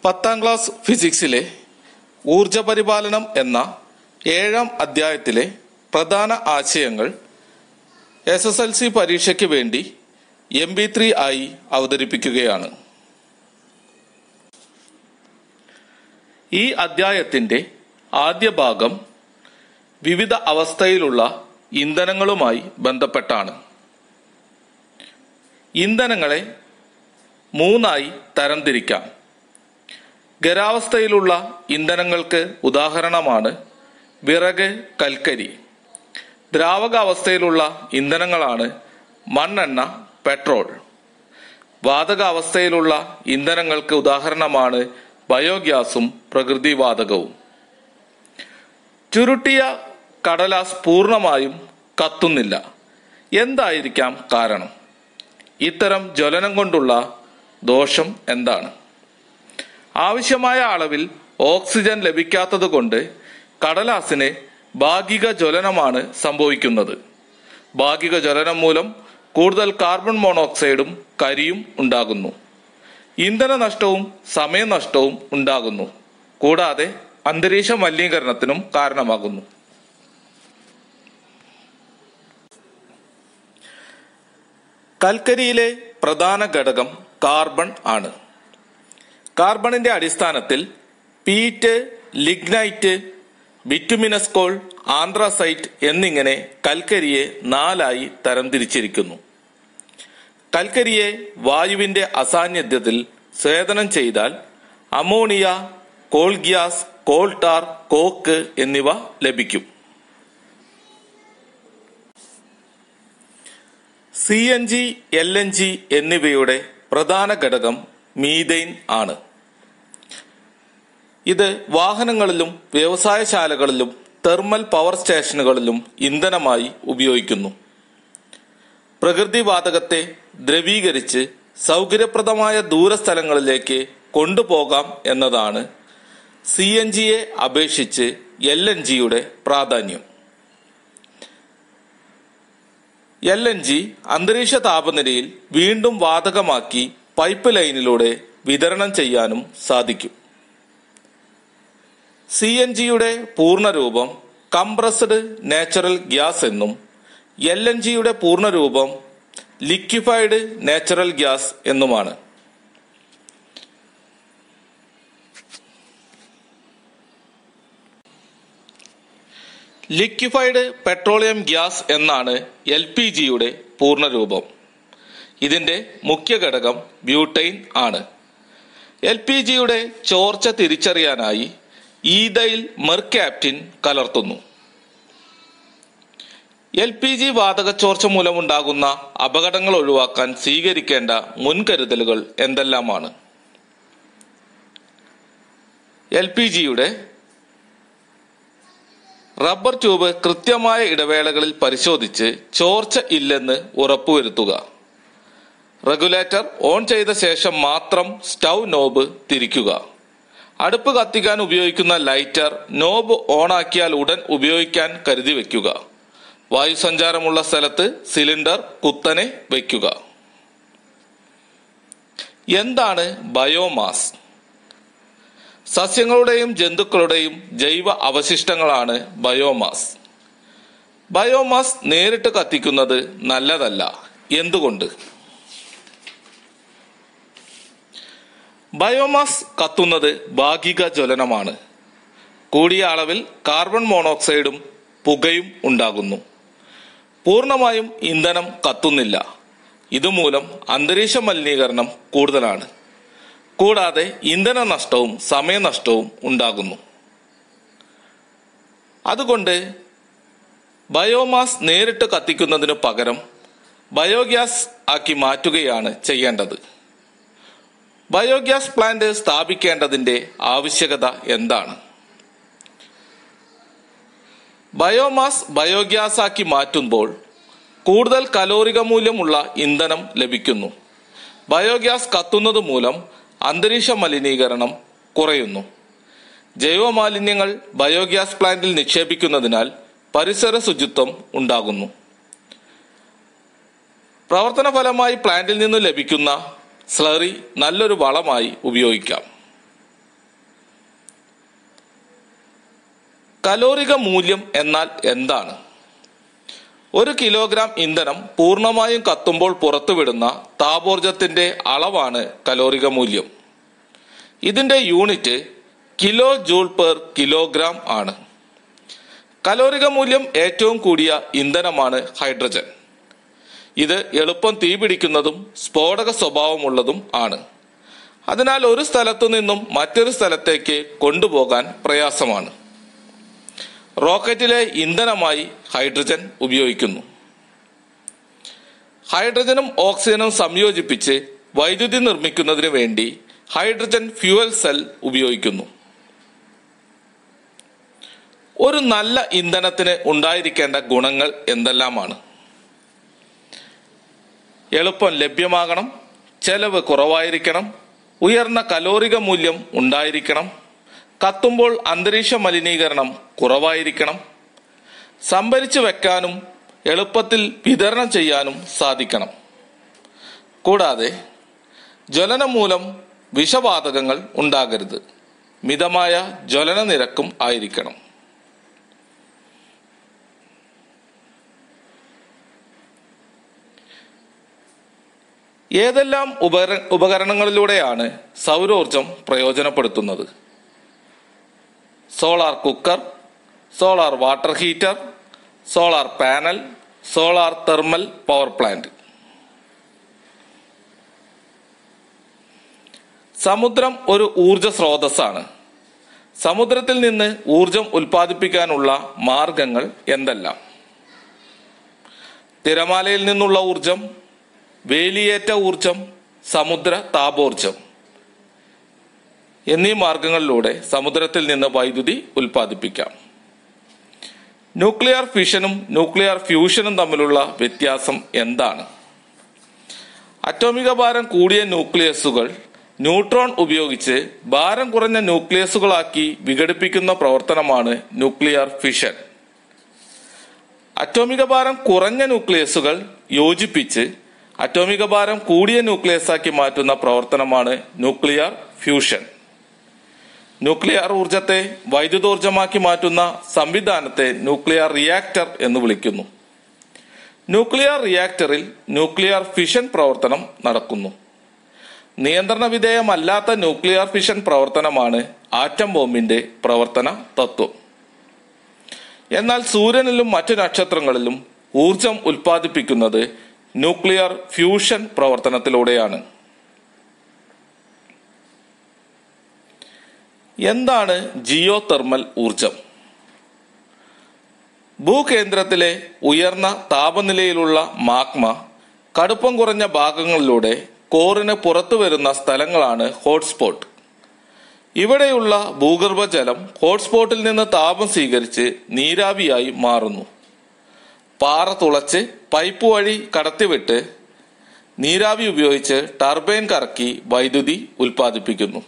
പത്താം ക്ലാസ് ഫിസിക്സിലെ ഊർജ പരിപാലനം എന്ന ഏഴാം അധ്യായത്തിലെ പ്രധാന ആശയങ്ങൾ എസ് എസ് എൽ സി പരീക്ഷയ്ക്ക് വേണ്ടി എം ബി ത്രീ ആയി അവതരിപ്പിക്കുകയാണ് ഈ അധ്യായത്തിന്റെ ആദ്യ ഭാഗം വിവിധ അവസ്ഥയിലുള്ള ഇന്ധനങ്ങളുമായി ബന്ധപ്പെട്ടാണ് ഇന്ധനങ്ങളെ മൂന്നായി തരംതിരിക്കാം ഖരാവസ്ഥയിലുള്ള ഇന്ധനങ്ങൾക്ക് ഉദാഹരണമാണ് വിറക് കൽക്കരി ദ്രാവകാവസ്ഥയിലുള്ള ഇന്ധനങ്ങളാണ് മണ്ണെണ്ണ പെട്രോൾ വാതകാവസ്ഥയിലുള്ള ഇന്ധനങ്ങൾക്ക് ഉദാഹരണമാണ് ബയോഗ്യാസും പ്രകൃതിവാതകവും ചുരുട്ടിയ കടലാസ് പൂർണ്ണമായും കത്തുന്നില്ല എന്തായിരിക്കാം കാരണം ഇത്തരം ജ്വലനം കൊണ്ടുള്ള ദോഷം എന്താണ് ആവശ്യമായ അളവിൽ ഓക്സിജൻ ലഭിക്കാത്തത് കൊണ്ട് കടലാസിന് ഭാഗിക ജ്വലനമാണ് സംഭവിക്കുന്നത് ഭാഗിക ജ്വലനം മൂലം കൂടുതൽ കാർബൺ മോണോക്സൈഡും കരിയും ഉണ്ടാകുന്നു ഇന്ധന നഷ്ടവും സമയനഷ്ടവും ഉണ്ടാകുന്നു കൂടാതെ അന്തരീക്ഷ മലിനീകരണത്തിനും കാരണമാകുന്നു കൽക്കരിയിലെ പ്രധാന ഘടകം കാർബൺ ആണ് കാർബണിന്റെ അടിസ്ഥാനത്തിൽ പീറ്റ് ലിഗ്നൈറ്റ് ബിറ്റുമിനസ്കോൾ ആന്ത്രസൈറ്റ് എന്നിങ്ങനെ കൽക്കരിയെ നാലായി തരംതിരിച്ചിരിക്കുന്നു കൽക്കരിയെ വായുവിന്റെ അസാന്നിധ്യത്തിൽ സ്വേദനം ചെയ്താൽ ammonia coal gas coal tar coke എന്നിവ ലഭിക്കും C N G L N G എന്നിവയുടെ പ്രധാന ഘടകം മീതെയിൻ ആണ് ഇത് വാഹനങ്ങളിലും വ്യവസായശാലകളിലും തെർമൽ പവർ സ്റ്റേഷനുകളിലും ഇന്ധനമായി ഉപയോഗിക്കുന്നു പ്രകൃതിവാതകത്തെ ദ്രവീകരിച്ച് സൗകര്യപ്രദമായ ദൂരസ്ഥലങ്ങളിലേക്ക് കൊണ്ടുപോകാം എന്നതാണ് സി എൻ ജിയെ അപേക്ഷിച്ച് എൽ എൻ ജിയുടെ പ്രാധാന്യം എൽ എൻ ജി അന്തരീക്ഷ താപനിലയിൽ വീണ്ടും വാതകമാക്കി പൈപ്പ് ലൈനിലൂടെ വിതരണം ചെയ്യാനും സാധിക്കും സി എൻ ജിയുടെ പൂർണ്ണരൂപം കംപ്രസ്ഡ് നാച്ചുറൽ ഗ്യാസ് എന്നും എൽ എൻ ജിയുടെ പൂർണ്ണരൂപം ലിക്വിഫൈഡ് നാച്ചുറൽ ഗ്യാസ് എന്നുമാണ് ലിക്വിഫൈഡ് പെട്രോളിയം ഗ്യാസ് എന്നാണ് എൽ പി ജിയുടെ പൂർണ്ണരൂപം ഇതിന്റെ മുഖ്യ ഘടകം ബ്യൂട്ടൈൻ ആണ് എൽ പി ജിയുടെ ചോർച്ച തിരിച്ചറിയാനായി ഈതയിൽ മെർക്യാപ്റ്റിൻ കലർത്തുന്നു എൽ പി ജി വാതക ചോർച്ച മൂലമുണ്ടാകുന്ന അപകടങ്ങൾ ഒഴിവാക്കാൻ സ്വീകരിക്കേണ്ട മുൻകരുതലുകൾ എന്തെല്ലാമാണ് എൽ പി ജിയുടെ റബ്ബർ ട്യൂബ് കൃത്യമായ ഇടവേളകളിൽ പരിശോധിച്ച് ചോർച്ച ഇല്ലെന്ന് ഉറപ്പുവരുത്തുക റെഗുലേറ്റർ ഓൺ ചെയ്ത ശേഷം മാത്രം സ്റ്റൗ നോബ് തിരിക്കുക അടുപ്പ് കത്തിക്കാൻ ഉപയോഗിക്കുന്ന ലൈറ്റർ നോബ് ഓണാക്കിയാൽ ഉടൻ ഉപയോഗിക്കാൻ കരുതി വെക്കുക വായുസഞ്ചാരമുള്ള സ്ഥലത്ത് സിലിണ്ടർ കുത്തനെ വയ്ക്കുക എന്താണ് ബയോമാസ് സസ്യങ്ങളുടെയും ജന്തുക്കളുടെയും ജൈവ അവശിഷ്ടങ്ങളാണ് ബയോമാസ് ബയോമാസ് നേരിട്ട് കത്തിക്കുന്നത് നല്ലതല്ല എന്തുകൊണ്ട് ബയോമാസ് കത്തുന്നത് ഭാഗിക ജ്വലനമാണ് കൂടിയ അളവിൽ കാർബൺ മോണോക്സൈഡും പുകയും ഉണ്ടാകുന്നു പൂർണ്ണമായും ഇന്ധനം കത്തുന്നില്ല ഇതുമൂലം അന്തരീക്ഷ മലിനീകരണം കൂടുതലാണ് കൂടാതെ ഇന്ധന നഷ്ടവും സമയനഷ്ടവും ഉണ്ടാകുന്നു അതുകൊണ്ട് ബയോമാസ് നേരിട്ട് കത്തിക്കുന്നതിന് പകരം ബയോഗ്യാസ് ആക്കി മാറ്റുകയാണ് ചെയ്യേണ്ടത് ബയോഗ്യാസ് പ്ലാന്റ് സ്ഥാപിക്കേണ്ടതിന്റെ ആവശ്യകത എന്താണ് ബയോമാസ് ബയോഗ്യാസ് ആക്കി മാറ്റുമ്പോൾ കൂടുതൽ കലോറിക മൂല്യമുള്ള ഇന്ധനം ലഭിക്കുന്നു ബയോഗ്യാസ് കത്തുന്നത് മൂലം അന്തരീക്ഷ മലിനീകരണം കുറയുന്നു ജൈവമാലിന്യങ്ങൾ ബയോഗ്യാസ് പ്ലാന്റിൽ നിക്ഷേപിക്കുന്നതിനാൽ പരിസര ശുചിത്വം ഉണ്ടാകുന്നു പ്രവർത്തന ഫലമായി പ്ലാന്റിൽ നിന്ന് ലഭിക്കുന്ന സ്ലറി നല്ലൊരു വളമായി ഉപയോഗിക്കാം കലോറിക മൂല്യം എന്നാൽ എന്താണ് ഒരു കിലോഗ്രാം ഇന്ധനം പൂർണ്ണമായും കത്തുമ്പോൾ പുറത്തുവിടുന്ന താപോർജത്തിന്റെ അളവാണ് കലോറിക മൂല്യം ഇതിന്റെ unit kilo joule per kilogram ആണ് കലോറിക മൂല്യം ഏറ്റവും കൂടിയ ഇന്ധനമാണ് ഹൈഡ്രജൻ ഇത് എളുപ്പം തീപിടിക്കുന്നതും സ്ഫോടക സ്വഭാവമുള്ളതും ആണ് അതിനാൽ ഒരു സ്ഥലത്തു നിന്നും മറ്റൊരു സ്ഥലത്തേക്ക് കൊണ്ടുപോകാൻ പ്രയാസമാണ് റോക്കറ്റിലെ ഇന്ധനമായി ഹൈഡ്രജൻ ഉപയോഗിക്കുന്നു ഹൈഡ്രജനും ഓക്സിജനും സംയോജിപ്പിച്ച് വൈദ്യുതി നിർമ്മിക്കുന്നതിന് വേണ്ടി ഹൈഡ്രജൻ ഫ്യൂവൽ സെൽ ഉപയോഗിക്കുന്നു ഒരു നല്ല ഇന്ധനത്തിന് ഉണ്ടായിരിക്കേണ്ട ഗുണങ്ങൾ എന്തെല്ലാമാണ് എളുപ്പം ലഭ്യമാകണം ചെലവ് കുറവായിരിക്കണം ഉയർന്ന കലോറിക മൂല്യം ഉണ്ടായിരിക്കണം കത്തുമ്പോൾ അന്തരീക്ഷ മലിനീകരണം കുറവായിരിക്കണം സംഭരിച്ചു വെക്കാനും എളുപ്പത്തിൽ വിതരണം ചെയ്യാനും സാധിക്കണം കൂടാതെ ജ്വലനം മൂലം വിഷവാതകങ്ങൾ ഉണ്ടാകരുത് മിതമായ ജ്വലന നിരക്കും ആയിരിക്കണം ഏതെല്ലാം ഉപകര ഉപകരണങ്ങളിലൂടെയാണ് സൗരോർജം പ്രയോജനപ്പെടുത്തുന്നത് solar cooker solar water heater solar panel solar thermal power plant സമുദ്രം ഒരു ഊർജ സ്രോതസ്സാണ് സമുദ്രത്തിൽ നിന്ന് ഊർജം ഉൽപ്പാദിപ്പിക്കാനുള്ള മാർഗങ്ങൾ എന്തെല്ലാം തിരമാലയിൽ നിന്നുള്ള ഊർജം വേലിയേറ്റ ഊർജം സമുദ്ര താപോർജം എന്നീ മാർഗങ്ങളിലൂടെ സമുദ്രത്തിൽ നിന്ന് വൈദ്യുതി ഉൽപ്പാദിപ്പിക്കാം ന്യൂക്ലിയർ ഫിഷനും ന്യൂക്ലിയർ ഫ്യൂഷനും തമ്മിലുള്ള വ്യത്യാസം എന്താണ് അറ്റോമിക ഭാരം കൂടിയ ന്യൂക്ലിയസുകൾ ന്യൂട്രോൺ ഉപയോഗിച്ച് ഭാരം കുറഞ്ഞ ന്യൂക്ലിയസുകളാക്കി വിഘടിപ്പിക്കുന്ന പ്രവർത്തനമാണ് ന്യൂക്ലിയർ ഫിഷൻ അറ്റോമിക ഭാരം കുറഞ്ഞ ന്യൂക്ലിയസുകൾ യോജിപ്പിച്ച് അറ്റോമിക ഭാരം കൂടിയ ന്യൂക്ലിയസാക്കി മാറ്റുന്ന പ്രവർത്തനമാണ് ന്യൂക്ലിയർ ഫ്യൂഷൻ ന്യൂക്ലിയർ ഊർജത്തെ വൈദ്യുതോർജമാക്കി മാറ്റുന്ന സംവിധാനത്തെ ന്യൂക്ലിയർ റിയാക്ടർ എന്ന് വിളിക്കുന്നു ന്യൂക്ലിയർ റിയാക്ടറിൽ ന്യൂക്ലിയർ ഫിഷൻ പ്രവർത്തനം നടക്കുന്നു നിയന്ത്രണ വിധേയമല്ലാത്ത ന്യൂക്ലിയർ ഫിഷൻ പ്രവർത്തനമാണ് ആറ്റം ബോംബിന്റെ പ്രവർത്തന തത്വം എന്നാൽ സൂര്യനിലും മറ്റു നക്ഷത്രങ്ങളിലും ഊർജം ഉൽപ്പാദിപ്പിക്കുന്നത് ന്യൂക്ലിയർ ഫ്യൂഷൻ പ്രവർത്തനത്തിലൂടെയാണ് എന്താണ് ജിയോ തെർമൽ ഊർജം ഭൂകേന്ദ്രത്തിലെ ഉയർന്ന താപനിലയിലുള്ള മാഗ്മ കടുപ്പം കുറഞ്ഞ ഭാഗങ്ങളിലൂടെ കോറിന് പുറത്തു വരുന്ന സ്ഥലങ്ങളാണ് ഹോട്ട്സ്പോട്ട് ഇവിടെയുള്ള ഭൂഗർഭജലം ഹോട്ട്സ്പോട്ടിൽ നിന്ന് താപം സ്വീകരിച്ച് നീരാവിയായി മാറുന്നു പാറ തുളച്ച് പൈപ്പ് വഴി കടത്തിവിട്ട് നീരാവി ഉപയോഗിച്ച് ടർബൈൻ കറക്കി വൈദ്യുതി ഉൽപ്പാദിപ്പിക്കുന്നു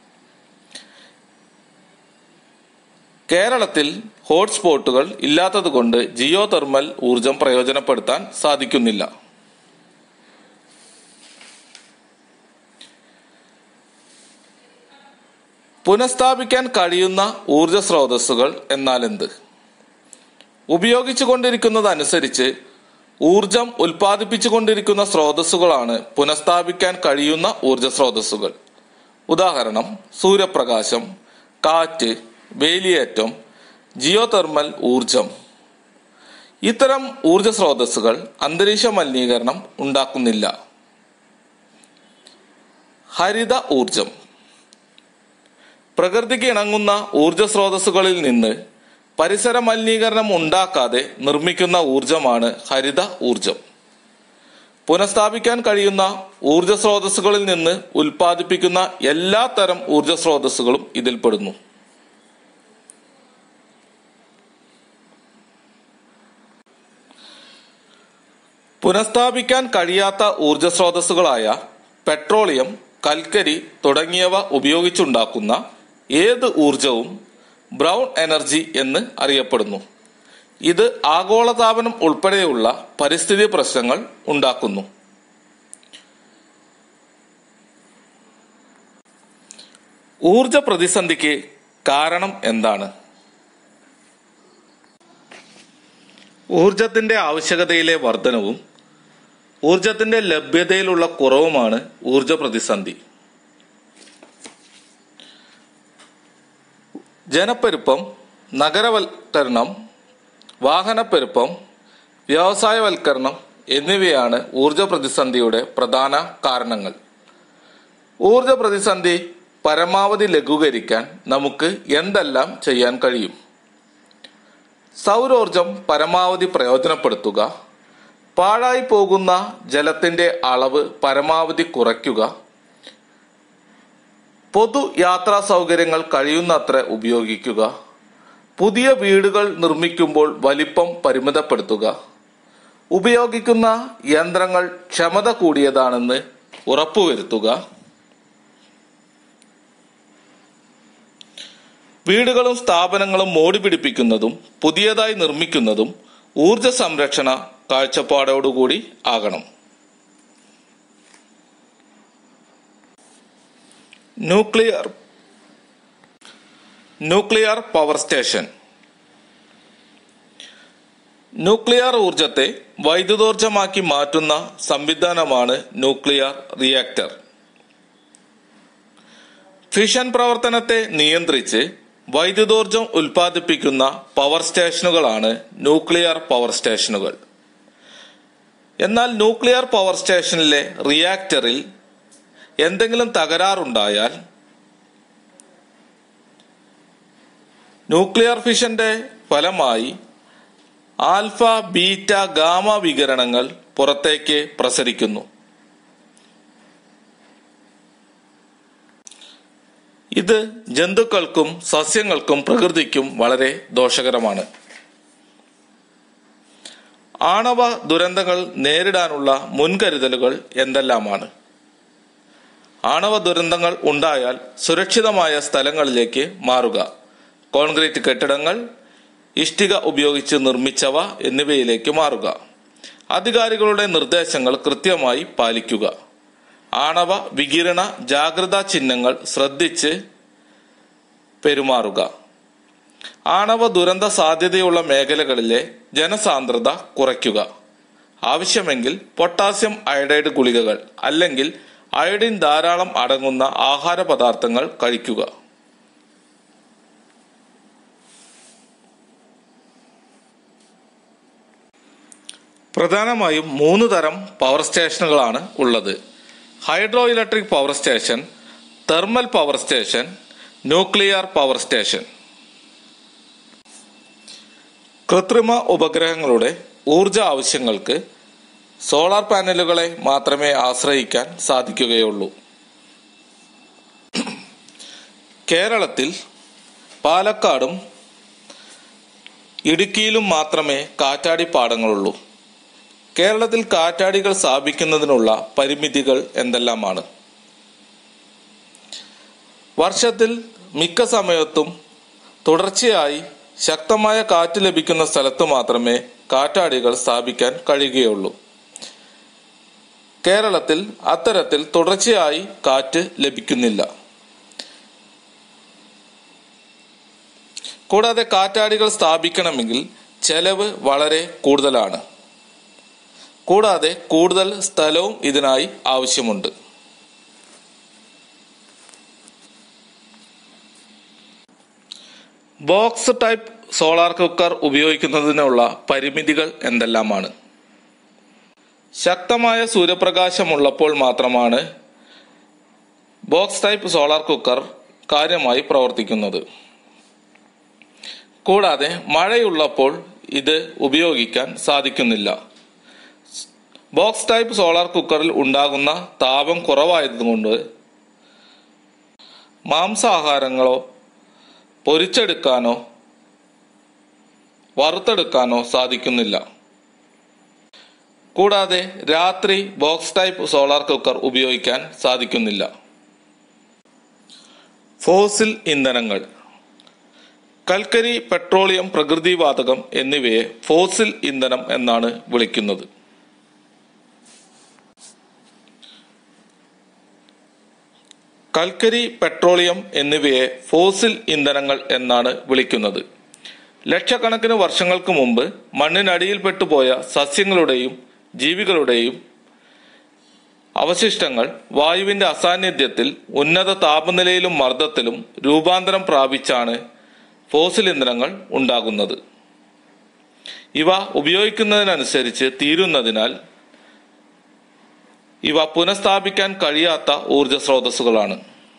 കേരളത്തിൽ ഹോട്ട്സ്പോട്ടുകൾ ഇല്ലാത്തതുകൊണ്ട് ജിയോ തെർമൽ ഊർജം പ്രയോജനപ്പെടുത്താൻ സാധിക്കുന്നില്ല പുനഃസ്ഥാപിക്കാൻ കഴിയുന്ന ഊർജ സ്രോതസ്സുകൾ എന്നാൽ എന്ത് ഉപയോഗിച്ചുകൊണ്ടിരിക്കുന്നതനുസരിച്ച് ഊർജം ഉൽപ്പാദിപ്പിച്ചുകൊണ്ടിരിക്കുന്ന സ്രോതസ്സുകളാണ് പുനഃസ്ഥാപിക്കാൻ കഴിയുന്ന ഊർജ സ്രോതസ്സുകൾ ഉദാഹരണം സൂര്യപ്രകാശം കാറ്റ് വേലിയേറ്റം ജിയോ തെർമൽ ഊർജം ഇത്തരം ഊർജ സ്രോതസ്സുകൾ അന്തരീക്ഷ മലിനീകരണം ഉണ്ടാക്കുന്നില്ല ഹരിത ഊർജം പ്രകൃതിക്ക് ഇണങ്ങുന്ന ഊർജ സ്രോതസ്സുകളിൽ നിന്ന് പരിസര മലിനീകരണം ഉണ്ടാക്കാതെ നിർമ്മിക്കുന്ന ഊർജമാണ് ഹരിത ഊർജം പുനഃസ്ഥാപിക്കാൻ കഴിയുന്ന ഊർജ സ്രോതസ്സുകളിൽ നിന്ന് ഉൽപ്പാദിപ്പിക്കുന്ന എല്ലാ തരം ഊർജ സ്രോതസ്സുകളും ഇതിൽപ്പെടുന്നു പുനഃസ്ഥാപിക്കാൻ കഴിയാത്ത ഊർജ സ്രോതസ്സുകളായ പെട്രോളിയം കൽക്കരി തുടങ്ങിയവ ഉപയോഗിച്ചുണ്ടാക്കുന്ന ഏത് ഊർജവും ബ്രൗൺ എനർജി എന്ന് അറിയപ്പെടുന്നു ഇത് ആഗോളതാപനം ഉൾപ്പെടെയുള്ള പരിസ്ഥിതി പ്രശ്നങ്ങൾ ഉണ്ടാക്കുന്നു ഊർജ പ്രതിസന്ധിക്ക് കാരണം എന്താണ് ഊർജത്തിന്റെ ആവശ്യകതയിലെ വർധനവും ഊർജത്തിന്റെ ലഭ്യതയിലുള്ള കുറവുമാണ് ഊർജ പ്രതിസന്ധി ജനപ്പെരുപ്പം നഗരവൽക്കരണം വാഹനപ്പെരുപ്പം വ്യവസായവൽക്കരണം എന്നിവയാണ് ഊർജ പ്രതിസന്ധിയുടെ പ്രധാന കാരണങ്ങൾ ഊർജ പ്രതിസന്ധി പരമാവധി ലഘൂകരിക്കാൻ നമുക്ക് എന്തെല്ലാം ചെയ്യാൻ കഴിയും സൗരോർജം പരമാവധി പ്രയോജനപ്പെടുത്തുക പാഴായി പോകുന്ന ജലത്തിന്റെ അളവ് പരമാവധി കുറയ്ക്കുക പൊതു യാത്രാ സൗകര്യങ്ങൾ കഴിയുന്നത്ര ഉപയോഗിക്കുക പുതിയ വീടുകൾ നിർമ്മിക്കുമ്പോൾ വലിപ്പം പരിമിതപ്പെടുത്തുക ഉപയോഗിക്കുന്ന യന്ത്രങ്ങൾ ക്ഷമത കൂടിയതാണെന്ന് ഉറപ്പുവരുത്തുക വീടുകളും സ്ഥാപനങ്ങളും മോടി പിടിപ്പിക്കുന്നതും പുതിയതായി നിർമ്മിക്കുന്നതും ഊർജ സംരക്ഷണ കാഴ്ചപ്പാടോടുകൂടി ആകണം nuclear nuclear power station nuclear ഊർജത്തെ വൈദ്യുതോർജമാക്കി മാറ്റുന്ന സംവിധാനമാണ് ന്യൂക്ലിയർ റിയാക്ടർ ഫിഷൻ പ്രവർത്തനത്തെ നിയന്ത്രിച്ച് വൈദ്യുതോർജം ഉൽപ്പാദിപ്പിക്കുന്ന പവർ സ്റ്റേഷനുകളാണ് ന്യൂക്ലിയർ പവർ സ്റ്റേഷനുകൾ എന്നാൽ ന്യൂക്ലിയർ പവർ സ്റ്റേഷനിലെ റിയാക്ടറിൽ എന്തെങ്കിലും തകരാറുണ്ടായാൽ ന്യൂക്ലിയർ ഫിഷന്റെ ഫലമായി ആൽഫ ബീറ്റ ഗാമ വികിരണങ്ങൾ പുറത്തേക്ക് പ്രസരിക്കുന്നു ഇത് ജന്തുക്കൾക്കും സസ്യങ്ങൾക്കും പ്രകൃതിക്കും വളരെ ദോഷകരമാണ് ആണവ ദുരന്തങ്ങൾ നേരിടാനുള്ള മുൻകരുതലുകൾ എന്തെല്ലാമാണ് ആണവ ദുരന്തങ്ങൾ ഉണ്ടായാൽ സുരക്ഷിതമായ സ്ഥലങ്ങളിലേക്ക് മാറുക കോൺക്രീറ്റ് കെട്ടിടങ്ങൾ ഇഷ്ടിക ഉപയോഗിച്ച് നിർമ്മിച്ചവ എന്നിവയിലേക്ക് മാറുക അധികാരികളുടെ നിർദ്ദേശങ്ങൾ കൃത്യമായി പാലിക്കുക ആണവ വികിരണ ജാഗ്രതാ ചിഹ്നങ്ങൾ ശ്രദ്ധിച്ച് പെരുമാറുക ആണവ ദുരന്ത സാധ്യതയുള്ള മേഖലകളിലെ ജനസാന്ദ്രത കുറയ്ക്കുക ആവശ്യമെങ്കിൽ പൊട്ടാസ്യം അയഡൈഡ് ഗുളികകൾ അല്ലെങ്കിൽ അയഡിൻ ധാരാളം അടങ്ങുന്ന ആഹാര പദാർത്ഥങ്ങൾ കഴിക്കുക പ്രധാനമായും മൂന്ന് തരം പവർ സ്റ്റേഷനുകളാണ് ഉള്ളത് hydroelectric power station thermal power station nuclear power station കൃത്രിമ ഉപഗ്രഹങ്ങളുടെ ഊർജ ആവശ്യങ്ങൾക്ക് സോളാർ പാനലുകളെ മാത്രമേ ആശ്രയിക്കാൻ സാധിക്കുകയുള്ളൂ കേരളത്തിൽ പാലക്കാടും ഇടുക്കിയിലും മാത്രമേ കാറ്റാടി പാടങ്ങളുള്ളൂ കേരളത്തിൽ കാറ്റാടികൾ സ്ഥാപിക്കുന്നതിനുള്ള പരിമിതികൾ എന്തെല്ലാമാണ് വർഷത്തിൽ മിക്ക സമയത്തും തുടർച്ചയായി ശക്തമായ കാറ്റ് ലഭിക്കുന്ന സ്ഥലത്ത് മാത്രമേ കാറ്റാടികൾ സ്ഥാപിക്കാൻ കഴിയുകയുള്ളൂ കേരളത്തിൽ അത്തരത്തിൽ തുടർച്ചയായി കാറ്റ് ലഭിക്കുന്നില്ല കൂടാതെ കാറ്റാടികൾ സ്ഥാപിക്കണമെങ്കിൽ ചെലവ് വളരെ കൂടുതലാണ് കൂടാതെ കൂടുതൽ സ്ഥലവും ഇതിനായി ആവശ്യമുണ്ട് ബോക്സ് ടൈപ്പ് സോളാർ കുക്കർ ഉപയോഗിക്കുന്നതിനുള്ള പരിമിതികൾ എന്തെല്ലാമാണ് ശക്തമായ സൂര്യപ്രകാശമുള്ളപ്പോൾ മാത്രമാണ് ബോക്സ് ടൈപ്പ് സോളാർ കുക്കർ കാര്യമായി പ്രവർത്തിക്കുന്നത് കൂടാതെ മഴയുള്ളപ്പോൾ ഇത് ഉപയോഗിക്കാൻ സാധിക്കുന്നില്ല ബോക്സ് ടൈപ്പ് സോളാർ കുക്കറിൽ ഉണ്ടാകുന്ന താപം കുറവായതുകൊണ്ട് മാംസാഹാരങ്ങളോ പൊരിച്ചെടുക്കാനോ വറുത്തെടുക്കാനോ സാധിക്കുന്നില്ല കൂടാതെ രാത്രി ബോക്സ് ടൈപ്പ് സോളാർ കുക്കർ ഉപയോഗിക്കാൻ സാധിക്കുന്നില്ല ഫോസിൽ ഇന്ധനങ്ങൾ കൽക്കരി പെട്രോളിയം പ്രകൃതിവാതകം എന്നിവയെ ഫോസിൽ ഇന്ധനം എന്നാണ് വിളിക്കുന്നത് കൽക്കരി പെട്രോളിയം എന്നിവയെ ഫോസിൽ ഇന്ധനങ്ങൾ എന്നാണ് വിളിക്കുന്നത് ലക്ഷക്കണക്കിന് വർഷങ്ങൾക്ക് മുമ്പ് മണ്ണിനടിയിൽപ്പെട്ടുപോയ സസ്യങ്ങളുടെയും ജീവികളുടെയും അവശിഷ്ടങ്ങൾ വായുവിന്റെ അസാന്നിധ്യത്തിൽ ഉന്നത താപനിലയിലും മർദ്ദത്തിലും രൂപാന്തരം പ്രാപിച്ചാണ് ഫോസിൽ ഇന്ധനങ്ങൾ ഉണ്ടാകുന്നത് ഇവ ഉപയോഗിക്കുന്നതിനനുസരിച്ച് തീരുന്നതിനാൽ ഇവ പുനഃസ്ഥാപിക്കാൻ കഴിയാത്ത ഊർജ സ്രോതസ്സുകളാണ്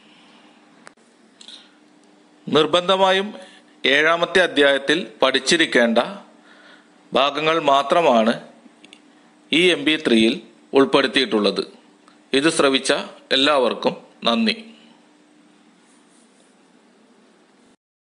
നിർബന്ധമായും ഏഴാമത്തെ അധ്യായത്തിൽ പഠിച്ചിരിക്കേണ്ട ഭാഗങ്ങൾ മാത്രമാണ് ഈ എം ബി ത്രീയിൽ ഉൾപ്പെടുത്തിയിട്ടുള്ളത് ഇത് ശ്രവിച്ച എല്ലാവർക്കും നന്ദി